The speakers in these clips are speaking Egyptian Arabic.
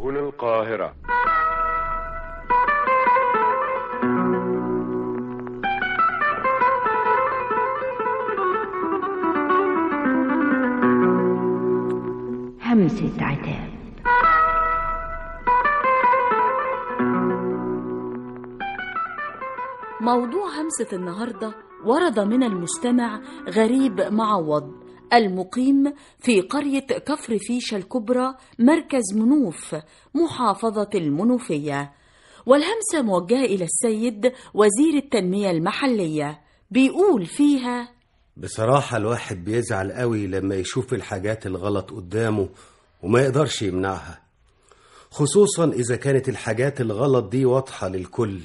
سكن القاهرة همسة عتاب موضوع همسة النهاردة ورد من المستمع غريب معوض المقيم في قرية كفر فيشة الكبرى مركز منوف محافظة المنوفية والهمسة موجهة إلى السيد وزير التنمية المحلية بيقول فيها بصراحة الواحد بيزعل قوي لما يشوف الحاجات الغلط قدامه وما يقدرش يمنعها خصوصا إذا كانت الحاجات الغلط دي واضحة للكل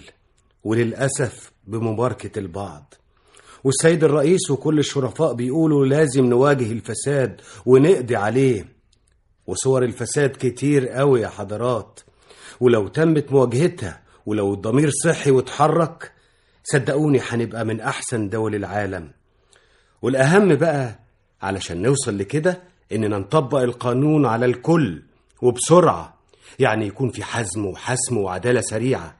وللأسف بمباركة البعض والسيد الرئيس وكل الشرفاء بيقولوا لازم نواجه الفساد ونقضي عليه وصور الفساد كتير قوي يا حضرات ولو تمت مواجهتها ولو الضمير صحي واتحرك صدقوني هنبقى من أحسن دول العالم والأهم بقى علشان نوصل لكده إننا نطبق القانون على الكل وبسرعة يعني يكون في حزم وحسم وعدالة سريعة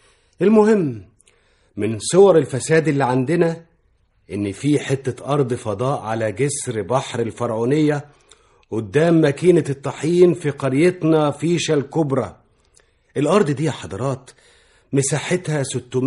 المهم من صور الفساد اللي عندنا إن في حتة أرض فضاء على جسر بحر الفرعونية قدام ماكينة الطحين في قريتنا فيشة الكبرى الأرض دي يا حضرات مساحتها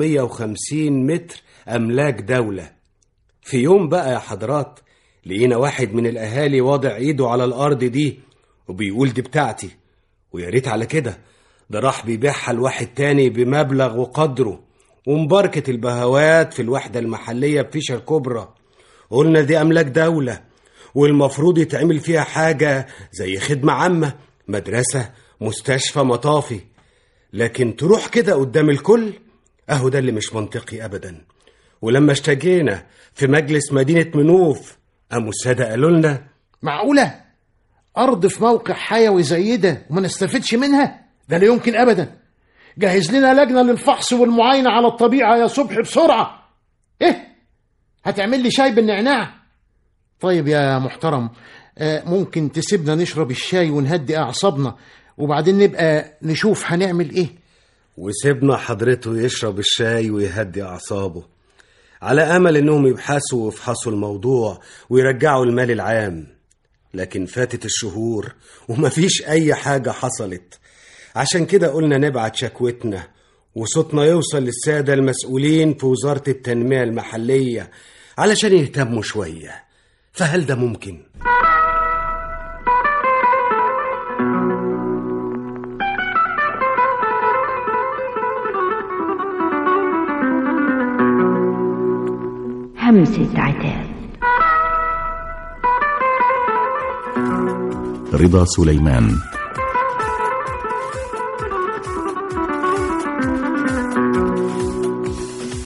650 متر أملاك دولة في يوم بقى يا حضرات لقينا واحد من الأهالي واضع إيده على الأرض دي وبيقول دي بتاعتي ويا ريت على كده ده راح بيبيعها لواحد تاني بمبلغ وقدره ومباركة البهوات في الوحدة المحلية بفيشة الكبرى قلنا دي أملاك دولة والمفروض يتعمل فيها حاجة زي خدمة عامة مدرسة مستشفى مطافي لكن تروح كده قدام الكل أهو ده اللي مش منطقي أبدا ولما اشتكينا في مجلس مدينة منوف قاموا السادة قالوا لنا معقولة أرض في موقع حيوي زي ده وما نستفدش منها ده لا يمكن أبدا جهز لنا لجنة للفحص والمعاينة على الطبيعة يا صبحي بسرعة إيه هتعمل لي شاي بالنعناع طيب يا محترم آه، ممكن تسيبنا نشرب الشاي ونهدي أعصابنا وبعدين نبقى نشوف هنعمل إيه وسيبنا حضرته يشرب الشاي ويهدي أعصابه على أمل إنهم يبحثوا ويفحصوا الموضوع ويرجعوا المال العام لكن فاتت الشهور ومفيش أي حاجة حصلت عشان كده قلنا نبعت شكوتنا وصوتنا يوصل للسادة المسؤولين في وزارة التنمية المحلية علشان يهتموا شوية فهل ده ممكن؟ همسة عتاب رضا سليمان